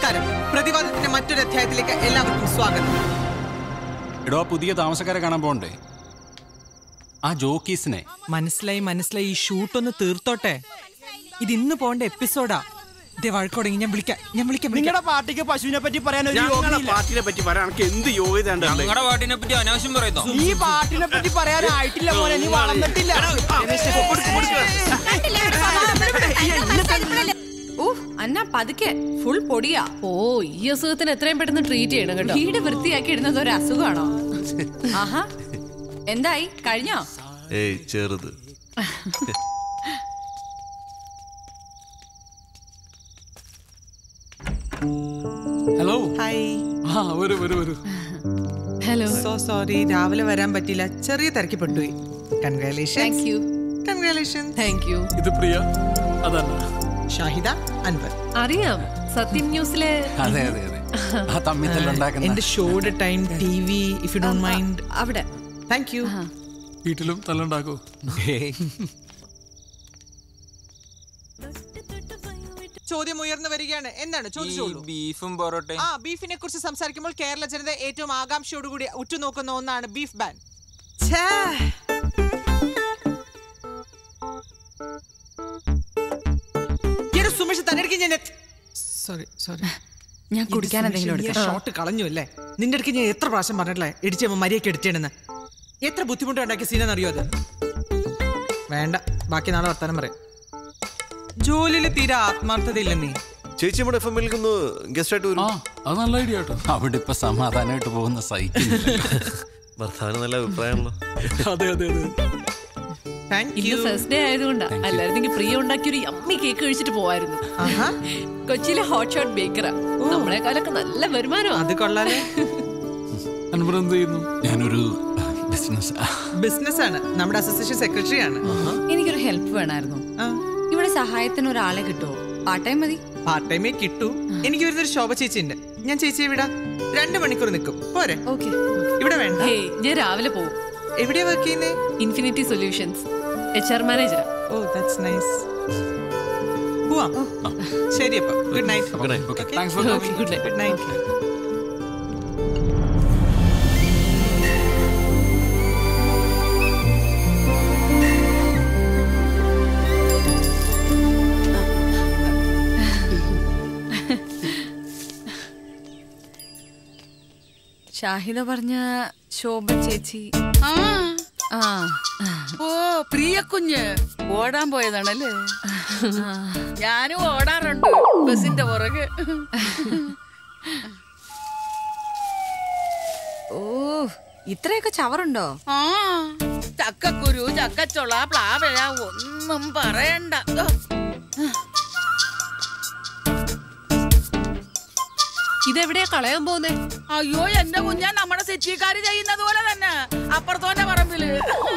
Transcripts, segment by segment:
നമസ്കാരം പ്രതിവാദത്തിന്റെ മറ്റൊരു അധ്യായത്തിലേക്ക് എല്ലാവർക്കും സ്വാഗതം എടോ ആ പുതിയ താമസക്കാരെ കാണാൻ പോണ്ടേ ആ ജോക്കീസിനെ മനസ്സിലായി മനസ്സിലായി ഈ ഷൂട്ട് ഒന്ന് തീർത്തോട്ടെ ഇത് ഇന്ന് പോണ്ട എപ്പിസോഡാ ഇതേ വഴക്കോടെങ്കിൽ ഞാൻ വിളിക്കാം ഞാൻ വിളിക്കാം വിളിക്കാം. നിങ്ങളുടെ പാർട്ടിക്ക് പശുവിനെ പറ്റി പറയാൻ ഒരു ഞങ്ങളുടെ യോഗ്യതയില്ല. പാർട്ടിനെ പറ്റി പറയാൻ എനിക്ക് എന്ത് യോഗ്യത ഉണ്ട് ഉള്ളത്? ഞങ്ങളുടെ പാട്ടിനെ പറ്റി അനാവശ്യം പറയുന്നോ ഈ പാർട്ടിനെ പറ്റി പറയാനായിട്ടില്ല മോനെ നീ വളർന്നിട്ടില്ല ഊഹ്, അന്നാ പതുക്കെ ഫുൾ പൊടിയാ ഓ ഈ അസുഖത്തിന് എത്രയും പെട്ടെന്ന് ട്രീറ്റ് ചെയ്യണം കേട്ടോ വീട് വൃത്തിയാക്കി ഇടുന്നത് ഒരു അസുഖമാണോ ആഹാ എന്തായി കഴിഞ്ഞോ ഏയ് ചെറുത് ഹലോ ഹായ് ആ വരൂ വരൂ വരൂ ഹലോ സോ സോറി രാവിലെ വരാൻ പറ്റിയില്ല ചെറിയ തിരക്കി പെട്ടുപോയി congratulation thank you congratulation thank you ഇത് പ്രിയ അതല്ല ഷാഹിദ അൻവർ അറിയാം സത്യം ന്യൂസിലെ അതെ അതെ അതെ ആ തമ്മിത്തല്ലുണ്ടാക്കുന്ന എന്റെ ഷോയുടെ time T V if you don't mind അവിടെ താങ്ക് യു വീട്ടിലും തല്ലുണ്ടാക്കോ ചോദ്യം ഉയർന്നു വരികയാണ് എന്താണ് ചോദിച്ചോളൂ ബീഫും പൊറോട്ടയും ആ ബീഫിനെ കുറിച്ച് സംസാരിക്കുമ്പോൾ കേരള ജനത ഏറ്റവും ആകാംക്ഷയോടുകൂടി ഉറ്റുനോക്കുന്ന ഒന്നാണ് ബീഫ് ബാൻ സുമേഷ് തന്നെടുക്ക് ഞാൻ സോറി സോറി ഞാൻ കുടിക്കാൻ എന്തെങ്കിലും എടുക്കാം ഷോട്ട് കളഞ്ഞു അല്ലേ നിന്റെ അടുക്ക് ഞാൻ എത്ര പ്രാവശ്യം പറഞ്ഞിട്ടില്ലേ ഇടിച്ച മരിയൊക്കെ എടുത്തേണെന്ന് എത്ര ബുദ്ധിമുട്ടുണ്ടാക്കിയ സീനെന്ന് അറിയോ അത് വേണ്ട ബാക്കി നാളെ വർത്താനം പറയാം ജോലിയിൽ തീരെ ആത്മാർത്ഥതയില്ല നീ ചേച്ചി നമ്മുടെ എഫ് എമ്മിലേക്ക് ഒന്ന് ഗസ്റ്റ് ആയിട്ട് ആ വരും അത് നല്ല ഐഡിയ കേട്ടോ അവിടെ ഇപ്പൊ സമാധാനമായിട്ട് പോകുന്ന സൈക്കിൾ ഭർത്താവിന് നല്ല അഭിപ്രായമാണല്ലോ അതെ അതെ അതെ താങ്ക് ഇന്ന് യു ഫസ്റ്റ് ഡേ ആയതുകൊണ്ടാ അല്ലായിരുന്നെങ്കിൽ പ്രിയ ഉണ്ടാക്കിയ ഒരു യമ്മി കേക്ക് കഴിച്ചിട്ട് പോവായിരുന്നു ആഹാ കൊച്ചിയിലെ ഹോട്ട് ഷോട്ട് ബേക്കറാ നമ്മളെക്കാളൊക്കെ നല്ല വരുമാനമാ അത് കൊള്ളാലേ അൻവർ എന്ത് ചെയ്യുന്നു ഞാനൊരു ബിസിനസ് ബിസിനസ് ആണ് നമ്മുടെ അസോസിയേഷൻ സെക്രട്ടറി ആണ് എനിക്കൊരു ഹെൽപ്പ് വേണമായിരുന്നു ഇവിടെ സഹായത്തിന് ഒരാളെ കിട്ടുമോ പാർട്ട് ടൈം മതി പാർട്ട് ടൈമേ കിട്ടൂ എനിക്ക് വരുന്നൊരു ശോഭ ചേച്ചി ഉണ്ട് ഞാൻ ചേച്ചിയെ വിടാം രണ്ട് മണിക്കൂർ നിൽക്കും പോരെ ഓക്കെ ഇവിടെ വേണ്ട ഹേയ് ഞാൻ രാവിലെ പോവും എവിടെയാ വർക്ക് ചെയ്യുന്നേ ഇൻഫിനിറ്റി സൊല്യൂഷൻസ് എച്ച് ആർ മാനേജറാ ഓ ദാറ്റ്സ് നൈസ് പോവാം ശരി അപ്പൊ good night Good night. Okay. Thanks for Okay, good night. Good night. Shahida പറഞ്ഞ ശോഭ ചേച്ചി ആ ആ ഓ പ്രിയ കുഞ്ഞ് ഓടാൻ പോയതാണല്ലേ ഞാനും ഓടാറുണ്ട് ബസിന്റെ പുറകെ ഓ ഇത്രയൊക്കെ ചവറുണ്ടോ ആ ചക്കക്കുരു ചക്കച്ചുള പ്ലാവഴ ഒന്നും പറയണ്ട ഓ, ഇതെവിടെയാ കളയാൻ പോകുന്നേ അയ്യോ എന്റെ കുഞ്ഞാ നമ്മുടെ സിറ്റിക്കാര് ചെയ്യുന്നത് പോലെ തന്നെ അപ്പുറത്തോന്റെ പറമ്പില്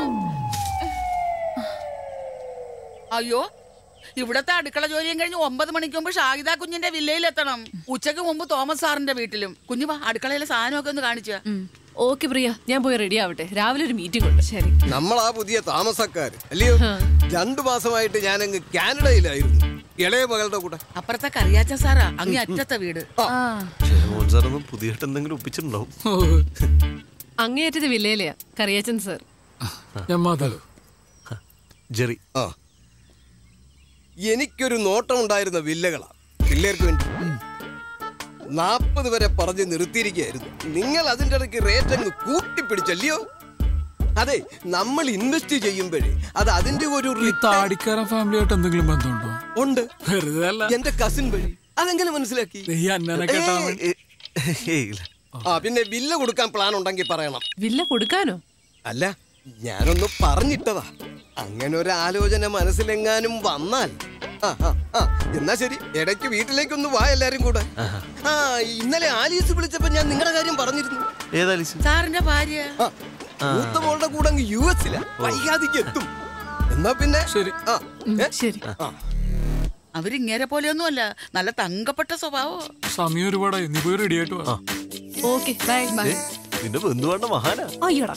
അയ്യോ ഇവിടത്തെ അടുക്കള ജോലിയും കഴിഞ്ഞ് ഒമ്പത് മണിക്ക് മുമ്പ് ഷാഹിദ കുഞ്ഞിന്റെ വില്ലയിൽ എത്തണം ഉച്ചക്ക് മുമ്പ് തോമസ് സാറിന്റെ വീട്ടിലും കുഞ്ഞു വാ അടുക്കളയിലെ സാധനമൊക്കെ ഒന്ന് കാണിച്ച ഓക്കെ പ്രിയ ഞാൻ പോയി റെഡി ആവട്ടെ രാവിലെ ഒരു മീറ്റിംഗ് ഉണ്ട് ശരി നമ്മളാ പുതിയ താമസക്കാര് അല്ലയോ രണ്ടു മാസമായിട്ട് ഞാനങ്ങ് കാനഡയിലായിരുന്നു ഇളയ മകളുടെ കൂടെ അപ്പുറത്തെ കറിയാച്ച സാറാ അങ്ങേ അറ്റത്തെ വീട് മോഹൻ സാറൊന്നും പുതിയതായിട്ട് എന്തെങ്കിലും ഒപ്പിച്ചിട്ടുണ്ടാവും അങ്ങേയറ്റത് വില്ലയിലെയാ കറിയാച്ചൻ സർ ഞാൻ മാതാലോ ജെറി ആ എനിക്കൊരു നോട്ടം ഉണ്ടായിരുന്ന വില്ലകളാ പിള്ളേർക്ക് വേണ്ടി നാപ്പത് വരെ പറഞ്ഞ് നിർത്തിയിരിക്കുകയായിരുന്നു നിങ്ങൾ അതിന്റെ ഇടയ്ക്ക് റേറ്റ് അങ്ങ് കൂട്ടിപ്പിടിച്ചല്ലയോ അതെ നമ്മൾ ഇൻവെസ്റ്റ് ചെയ്യുമ്പോഴേ അത് അതിന്റെ ഒരു ഈ return താടിക്കാരൻ ഫാമിലിയായിട്ട് എന്തെങ്കിലും ബന്ധമുണ്ടോ ഉണ്ട് വെറുതെ അല്ല എന്റെ കസിൻ വഴി അതെങ്ങനെ മനസ്സിലാക്കി ഈ അന്നനെ കേട്ടാ ഏയ്, ഏ- ഏയ് ഇല്ല ആ പിന്നെ ബില്ല് കൊടുക്കാൻ പ്ലാൻ ഉണ്ടെങ്കിൽ പറയണം വില്ല കൊടുക്കാനോ അല്ല ഞാനൊന്ന് പറഞ്ഞിട്ടതാ അങ്ങനെ ഒരു ആലോചന മനസ്സിലെങ്ങാനും വന്നാൽ ആ, ആ, ആ, എന്നാ ശരി ഇടയ്ക്ക് വീട്ടിലേക്കൊന്ന് വാ എല്ലാരും കൂടെ ആ ഇന്നലെ ആലീസ് വിളിച്ചപ്പോ ഞാൻ നിങ്ങളുടെ കാര്യം പറഞ്ഞിരുന്നു ഏതാ ലിസി സാറിന്റെ ഭാര്യ ആ, മൂത്ത മോളുടെ കൂടെ അങ്ങ് യു എസിലാ വൈകാതിക്ക് എത്തും എന്നാ പിന്നെ ശരി. ആ, ഏ? ശരി ആ. അവരിങ്ങേരെ പോലെയൊന്നുമല്ല നല്ല തങ്കപ്പെട്ട സ്വഭാവോ സമയം ഒരുപാടായി നീ പോയി റെഡി ആയിട്ട് വാ ഓക്കെ ബൈ ബൈ ഏ, നിന്റെ ബന്ധുവാണ്ട മഹാനാ അയ്യോടാ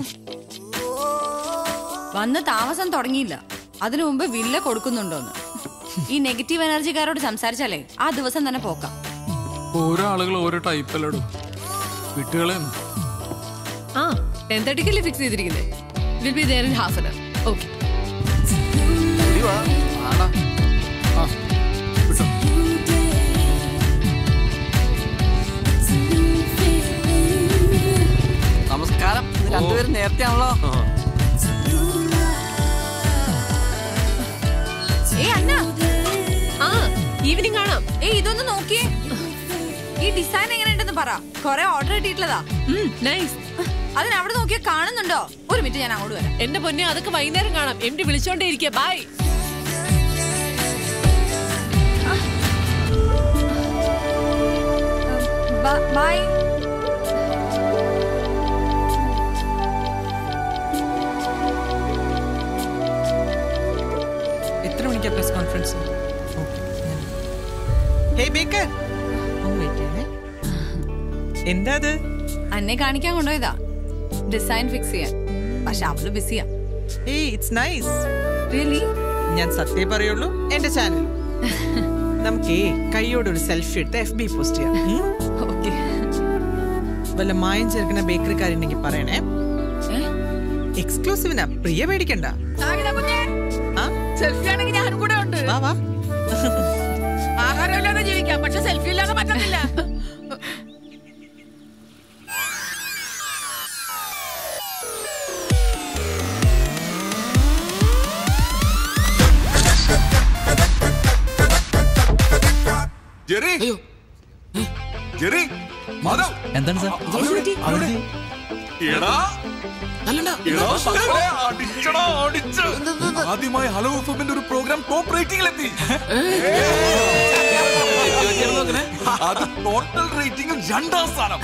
വന്ന് താമസം തുടങ്ങിയില്ല അതിനു മുമ്പ് വില്ല കൊടുക്കുന്നുണ്ടോന്ന് ഈ നെഗറ്റീവ് എനർജിക്കാരോട് സംസാരിച്ചാലേ ആ ദിവസം തന്നെ പോക്കാം ഓരോ ആളുകൾ ഓരോ ടൈപ്പല്ലടോ വിട്ടുകളെ ആ ടെൻ തേർട്ടിക്കല്ലേ ഫിക്സ് ചെയ്തിരിക്കുന്നത് will be there in half an hour okay ആ വിട്ടോ നമസ്കാരം ഇന്ന് രണ്ടുപേരും നേരത്തെ ആണല്ലോ ഏ അന്ന ആ ഈവനിങ് കാണാം ഏ ഇതൊന്ന് നോക്കിയേ ഈ ഡിസൈൻ എങ്ങനെയുണ്ടെന്ന് പറ കൊറേ ഓർഡർ കിട്ടിയിട്ടുള്ളതാ നൈസ് അതിന് അവിടെ നോക്കിയാ കാണുന്നുണ്ടോ ഒരു മിനിറ്റ് ഞാൻ അങ്ങോട്ട് വരാം എന്റെ പൊന്നെ അതൊക്കെ വൈകുന്നേരം കാണാം എം ഡി വിളിച്ചോണ്ടേ ഇരിക്കുക ബൈ ബൈ എത്ര മണിക്കാ പ്രസ് കോൺഫറൻസ് ഹേ ബേക്കർ ഒന്ന് വെയിറ്റ് ചെയ്യണേ എന്താ അത് അന്നെ കാണിക്കാൻ കൊണ്ടുപോയതാ ഡിസൈൻ ഫിക്സ് ചെയ്യാൻ പക്ഷെ അവള് ബിസിയാ ഏയ് ഇറ്റ്സ് നൈസ് റിയലി ഞാൻ സത്യം പറയുള്ളൂ എന്റെ ചാനൽ നമുക്കേ കൈയോട് ഒരു സെൽഫി എടുത്ത് എഫ് ബി പോസ്റ്റ് ചെയ്യാം ഉം? ഓക്കെ വല്ല മായം ചേർക്കുന്ന ബേക്കറിക്കാരുണ്ടെങ്കിൽ പറയണേ എക്സ്ക്ലൂസീവിനാ പ്രിയ പേടിക്കണ്ട ആ സെൽഫി ആണെങ്കിൽ ഞാനും കൂടെ ഉണ്ട് വാ വാ ആഹാരം ഇല്ലാതെ ജീവിക്കാം പക്ഷെ സെൽഫി ഇല്ലാതെ പറ്റത്തില്ല ജെറി ജെറി മാധവ് എന്താണ് സാർ എടാ എടാ, സത്യമേ, അടിച്ചടാ, അടിച്ച്. ആദ്യമായി ഹലോ എഫ്എമ്മിന്റെ ഒരു പ്രോഗ്രാം ടോപ്പ് റേറ്റിംഗിലെത്തി അത് ടോട്ടൽ റേറ്റിംഗിൽ രണ്ടാം സ്ഥാനം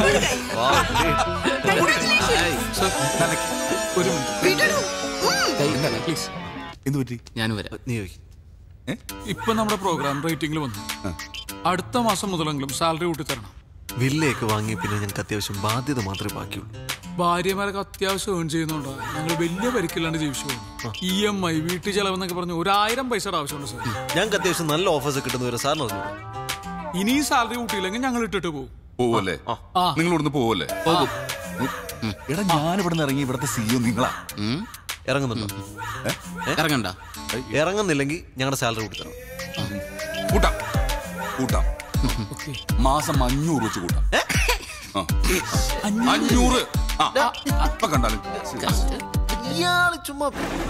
നനയ്ക്ക്. ഒരു മിനിറ്റ് പ്ലീസ് എന്ത് പറ്റി ഞാൻ വരാം നീ ചോദിക്കും ഏ? ഇപ്പൊ നമ്മുടെ പ്രോഗ്രാം റേറ്റിംഗിൽ വന്നു അടുത്ത മാസം മുതലെങ്കിലും സാലറി കൂട്ടി തരണം വില്ലയൊക്കെ വാങ്ങിയ പിന്നെ ഞങ്ങൾക്ക് അത്യാവശ്യം ബാധ്യത മാത്രമേ ബാക്കിയുള്ളൂ ഭാര്യമാരൊക്കെ അത്യാവശ്യം ഏൺ ചെയ്യുന്നുണ്ടോ ഞങ്ങൾ വലിയ പരിക്കില്ലാണ്ട് ജീവിച്ചു പോകും ഇ എം ഐ വീട്ടു ചെലവെന്നൊക്കെ പറഞ്ഞ് ഒരായിരം പൈസയുടെ ആവശ്യമുണ്ട് സാർ ഞങ്ങൾക്ക് അത്യാവശ്യം നല്ല ഓഫേഴ്സ് കിട്ടുന്നവരെ സാറിന് അറിഞ്ഞു ഇനി ഈ സാലറി കൂട്ടിയില്ലെങ്കിൽ ഞങ്ങൾ ഇട്ടിട്ട് പോകും പോവല്ലേ ആ. നിങ്ങൾ ഇവിടുന്ന് പോവല്ലേ എടാ ഞാൻ ഇവിടുന്ന് ഇറങ്ങി ഇവിടുത്തെ സിഇഒ നിങ്ങളാ ഇറങ്ങുന്നുണ്ടോ ഇറങ്ങണ്ട ഇറങ്ങുന്നില്ലെങ്കിൽ ഞങ്ങളുടെ സാലറി കൂട്ടിത്തരണം കൂട്ടാം കൂട്ടാം മാസം അഞ്ഞൂറ് വെച്ച് കൂട്ടാം ആ. അഞ്ഞൂറ് ആ, ഇപ്പൊ കണ്ടാലും ഇയാള് ചുമ്മാ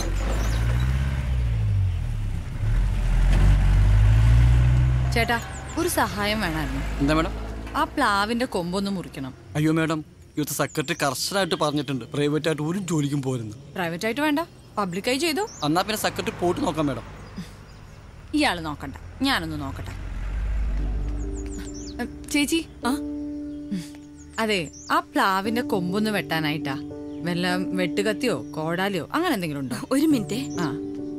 ചേട്ടാ ഒരു സഹായം വേണമായിരുന്നു എന്താ മാഡം ആ പ്ലാവിന്റെ കൊമ്പൊന്ന് മുറിക്കണം അയ്യോ മാഡം യുദ്ധ സെക്രട്ടറി കർശനമായിട്ട് പറഞ്ഞിട്ടുണ്ട് പ്രൈവറ്റ് ആയിട്ട് ഒരു ജോലിക്കും പോരുന്നു പ്രൈവറ്റ് ആയിട്ട് വേണ്ട പബ്ലിക്കായി ചെയ്തു എന്നാ പിന്നെ സെക്രട്ടറി പോയിട്ട് നോക്കാം മാഡം ഇയാള് നോക്കണ്ട ഞാനൊന്ന് നോക്കട്ടെ ഉം, ചേച്ചി ആ ഉം. അതെ ആ പ്ലാവിന്റെ കൊമ്പൊന്ന് വെട്ടാനായിട്ടാ വല്ല വെട്ടുകത്തിയോ കോടാലിയോ അങ്ങനെ എന്തെങ്കിലും ഉണ്ടോ ഒരു മിനിറ്റ് ആ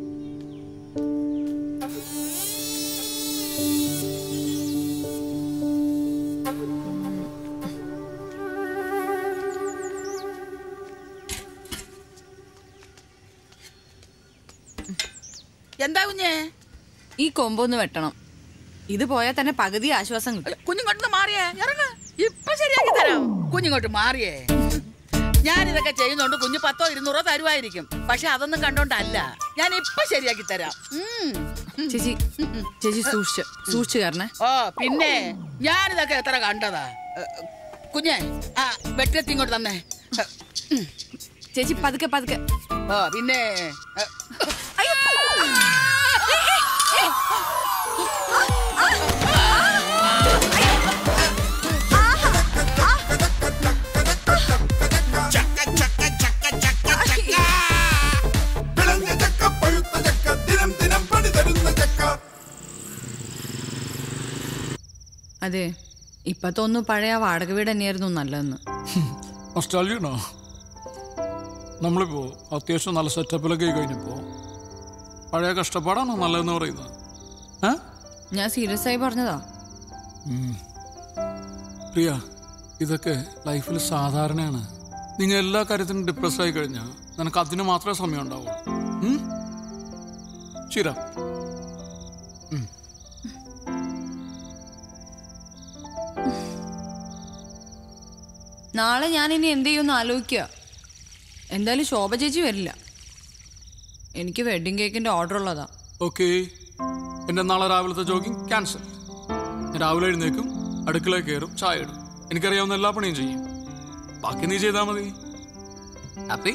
എന്താ കുഞ്ഞേ ഈ കൊമ്പൊന്ന് വെട്ടണം ഇത് പോയാൽ തന്നെ പകുതി ആശ്വാസം കിട്ടും കുഞ്ഞിങ്ങോട്ട് മാറിയേ ഇറങ്ങ ഇപ്പൊ ശരിയാക്കി തരാം കുഞ്ഞിങ്ങോട്ട് മാറിയേ ഞാൻ ഇതൊക്കെ ചെയ്യുന്നോണ്ട് കുഞ്ഞ് പത്തോ ഇരുന്നൂറോ തരുമായിരിക്കും പക്ഷെ അതൊന്നും കണ്ടോണ്ടല്ല ഞാൻ ഇപ്പൊ ശരിയാക്കി തരാം ഉം. ചേച്ചി ചേച്ചി സൂക്ഷിച്ച് സൂക്ഷിച്ചു കയറണേ ഓ പിന്നെ ഞാനിതൊക്കെ എത്ര കണ്ടതാ ഏ, കുഞ്ഞേ ആ വെട്ടത്തി ഇങ്ങോട്ട് തന്നെ ഉം. ചേച്ചി പതുക്കെ പതുക്കെ ഓ പിന്നെ ഏ, വിളഞ്ഞ ചക്ക പഴുത്ത ചക്ക ദിനം ദിനം പണി തരുന്ന ചക്ക അതെ ഇപ്പത്തെ ഒന്ന് പഴയ ആ വാടക വീട് തന്നെയായിരുന്നു നല്ലതെന്ന് നൊസ്റ്റാൾജിയാണോ നമ്മളിപ്പോ അത്യാവശ്യം നല്ല സെറ്റപ്പിലൊക്കെ ആയി കഴിഞ്ഞപ്പോ പഴയ കഷ്ടപ്പാടാണോ നല്ലതെന്ന് പറയുന്നത് ഏ ഞാൻ സീരിയസ് ആയി പറഞ്ഞതാ പ്രിയ ഇതൊക്കെ ലൈഫിൽ സാധാരണയാണ് നിങ്ങൾ എല്ലാ കാര്യത്തിനും ഡിപ്രസ് ആയി കഴിഞ്ഞാൽ നിനക്ക് അതിന് മാത്രമേ സമയം ഉണ്ടാവുള്ളൂ ഉം? ചിര നാളെ ഞാൻ ഇനി എന്ത് ചെയ്യുമെന്ന് ആലോചിക്കുക എന്തായാലും ശോഭ ചേച്ചി വരില്ല എനിക്ക് വെഡിങ് കേക്കിന്റെ ഓർഡർ ഉള്ളതാ ഓക്കെ എന്റെ നാളെ രാവിലത്തെ ജോഗിങ് ക്യാൻസൽ ഞാൻ രാവിലെ എഴുന്നേക്കും അടുക്കളയിൽ കയറും ചായ ഇടും എനിക്കറിയാവുന്ന എല്ലാ പണിയും ചെയ്യും ബാക്കി നീ ചെയ്താൽ മതി ഹാപ്പി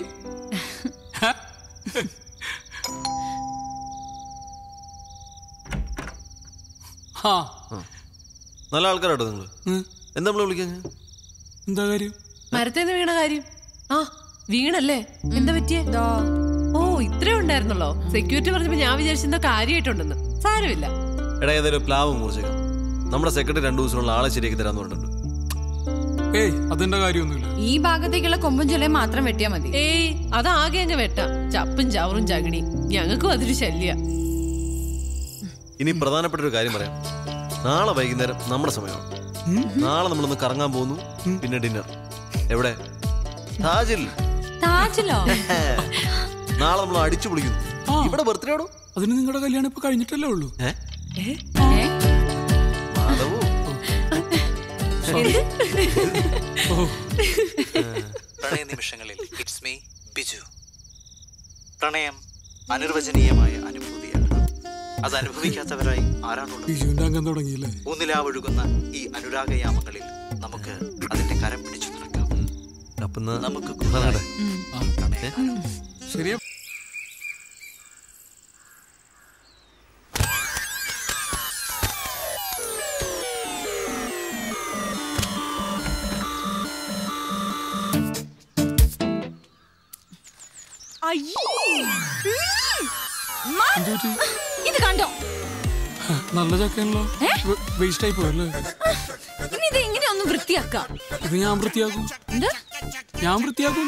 ഹാ നല്ല ആൾക്കാരാട്ടോ നിങ്ങൾ എന്താ നമ്മൾ വിളിക്കാൻ എന്താ കാര്യം മരത്തേന്ന് വീണ കാര്യം ആ വീണല്ലേ എന്താ പറ്റിയേ ഓ ഇത്രേ ഉണ്ടായിരുന്നല്ലോ സെക്യൂരിറ്റി പറഞ്ഞപ്പോ ഞാൻ വിചാരിച്ചെന്തോ കാര്യമായിട്ടുണ്ടെന്ന് സാരമില്ല എടാ ഏതൊരു പ്ലാവ് മുറിച്ചേക്കാം നമ്മുടെ സെക്രട്ടറി രണ്ടു ദിവസമുള്ള ആളെ ശരിയാക്കി തരാന്ന് പറഞ്ഞിട്ടുണ്ട് ഏയ് അതിന്റെ കാര്യമൊന്നുമില്ല ഈ ഭാഗത്തേക്കുള്ള കൊമ്പും ചൊലയും മാത്രം വെട്ടിയാ മതി ഏയ് അതാകെ അങ്ങ് വെട്ടാം ചപ്പും ചവറും ചകിടി ഞങ്ങൾക്കും അതൊരു ശല്യ ഇനി പ്രധാനപ്പെട്ട ഒരു കാര്യം പറയാം നാളെ വൈകുന്നേരം നമ്മുടെ സമയമാണ് നാളെ നമ്മളൊന്ന് കറങ്ങാൻ പോകുന്നു പിന്നെ ഡിന്നർ എവിടെ താജിൽ താജിലോ നാളെ നമ്മൾ അടിച്ചു പൊളിക്കുന്നു ഇവിടെ ബർത്ത്ഡേ ആടോ അതിന് നിങ്ങളുടെ കല്യാണം ഇപ്പൊ കഴിഞ്ഞിട്ടല്ലേ ഉള്ളൂ മാധവോ പ്രണയ നിമിഷങ്ങളിൽ ഇറ്റ്സ് മീ ബിജു പ്രണയം അനിർവചനീയമായ അനുഭൂതിയാണ് അത് അനുഭവിക്കാത്തവരായി ആരാണുള്ളത് ബിജുവിന്റെ അംഗം തുടങ്ങിയില്ലേ ഊന്നിലാവൊഴുകുന്ന ഈ അനുരാഗയാമങ്ങളിൽ നമുക്ക് അതിന്റെ കരം പിടിച്ചു നിൽക്കാം അപ്പൊ നമുക്ക് ശരിയാ ഇത് കണ്ടോ നല്ല ചക്കയാണല്ലോ വേസ്റ്റ് ആയി പോയല്ലേ ഇനി ഇത് ഇങ്ങനെ ഒന്ന് വൃത്തിയാക്കാം ഇത് ഞാൻ വൃത്തിയാക്കും എന്ത് ഞാൻ വൃത്തിയാക്കും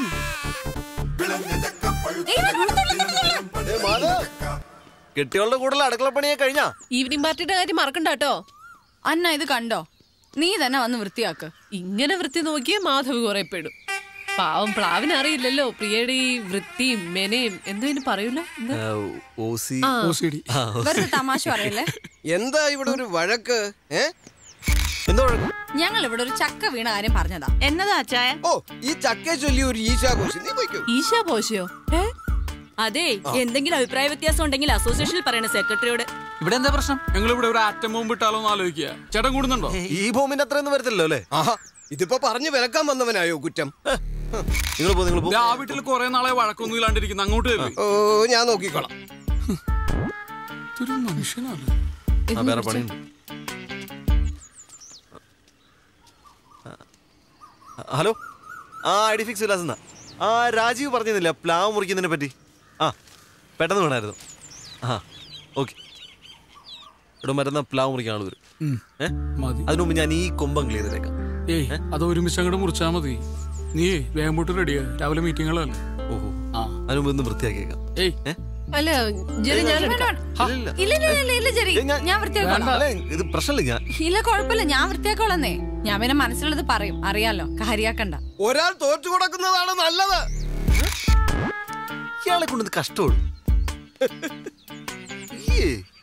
കെട്ടികളുടെ കൂടുതൽ അടുക്കള പണിയെ കഴിഞ്ഞാ ഈവനിങ് പാർട്ടിയുടെ കാര്യം മറക്കണ്ട കേട്ടോ അന്ന ഇത് കണ്ടോ നീ തന്നെ വന്ന് വൃത്തിയാക്ക് ഇങ്ങനെ വൃത്തി നോക്കിയേ മാധവ് കുറെ പെടും പാവം പ്ലാവിന് അറിയില്ലല്ലോ പ്രിയയുടെ ഈ വൃത്തിയും മെനയും എന്തോ ഇതിന് പറയൂല എന്താ? ഓസി ആ. ആ, വെറുതെ തമാശ പറയല്ലേ എന്താ ഇവിടെ ഒരു വഴക്ക് ഏ എന്തോ ഞങ്ങൾ ഇവിടെ ഒരു ചക്ക വീണ കാര്യം പറഞ്ഞതാ എന്നതാ അച്ചായ ഓ ഈ ചക്കയെ ചൊല്ലി ഒരു ഈശാഘോഷം നീ പോയിക്കോ ഈശാ പോശയോ അതെ എന്തെങ്കിലും അഭിപ്രായ വ്യത്യാസം ഉണ്ടെങ്കിൽ അസോസിയേഷനിൽ പറയണ സെക്രട്ടറിയോട് ഇവിടെ എന്താ പ്രശ്നം ഞങ്ങൾ ഇവിടെ ഒരു ആറ്റം ബോംബ് ഇട്ടാലോ എന്ന് ആലോചിക്കുക ചേട്ടൻ കൂടുന്നുണ്ടോ ഈ ബോംബിന്റെ അത്രയൊന്നും വരത്തില്ലല്ലോ അല്ലേ ആഹാ ഇതിപ്പോ പറഞ്ഞു വിലക്കാൻ വന്നവനായോ കുറ്റം നിങ്ങൾ പോ നിങ്ങൾ പോ ആ വീട്ടിൽ കുറെ നാളെ വഴക്കൊന്നും ഇല്ലാണ്ടിരിക്കുന്നു അങ്ങോട്ട് കയറി ഓ ഞാൻ നോക്കിക്കോളാം ഇതൊരു മനുഷ്യനാണ് ആ വേറെ പണിയുണ്ട് ഹലോ ആ ഐ ഡി ഫിക്സ് വിലാസെന്നാ ആ രാജീവ് പറഞ്ഞിരുന്നില്ല പ്ലാവ് മുറിക്കുന്നതിനെ പറ്റി ആ പെട്ടെന്ന് വേണമായിരുന്നു ആ ഓക്കെ ഇവിടെ മരുന്ന പ്ലാവ് മുറിക്കാൻ ആൾ വരും ഉം. ഏ മതി അതിനു മുമ്പ് ഞാൻ ഈ കൊമ്പം ക്ലിയർ ചെയ്തേക്കാം ഏയ് അത് ഒരുമിച്ച് അങ്ങോട്ട് മുറിച്ചാ മതി നീ വേഗം പോട്ട് റെഡിയാ രാവിലെ മീറ്റിങ്ങുകളല്ലേ ഓഹോ ആ അതിനു മുമ്പ് ഒന്ന് വൃത്തിയാക്കിയേക്കാം ഏയ് ഏ അല്ല ജെറി ഞാൻ എടുക്കാം. ഇല്ല. ഇല്ല ഇല്ല ഇല്ല ഇല്ല ജെറി ഞാൻ വൃത്തിയാക്കോളാം അല്ല, ഇത് പ്രശ്നമില്ല ഞാൻ ഇല്ല കുഴപ്പമില്ല ഞാൻ വൃത്തിയാക്കോളന്നേ ഞാൻ പിന്നെ മനസ്സിലുള്ളത് പറയും അറിയാലോ കാര്യാക്കണ്ട ഒരാൾ തോറ്റു കൊടുക്കുന്നതാണ് നല്ലത് ഇയാളെ കൊണ്ടത് കഷ്ടമുള്ളൂ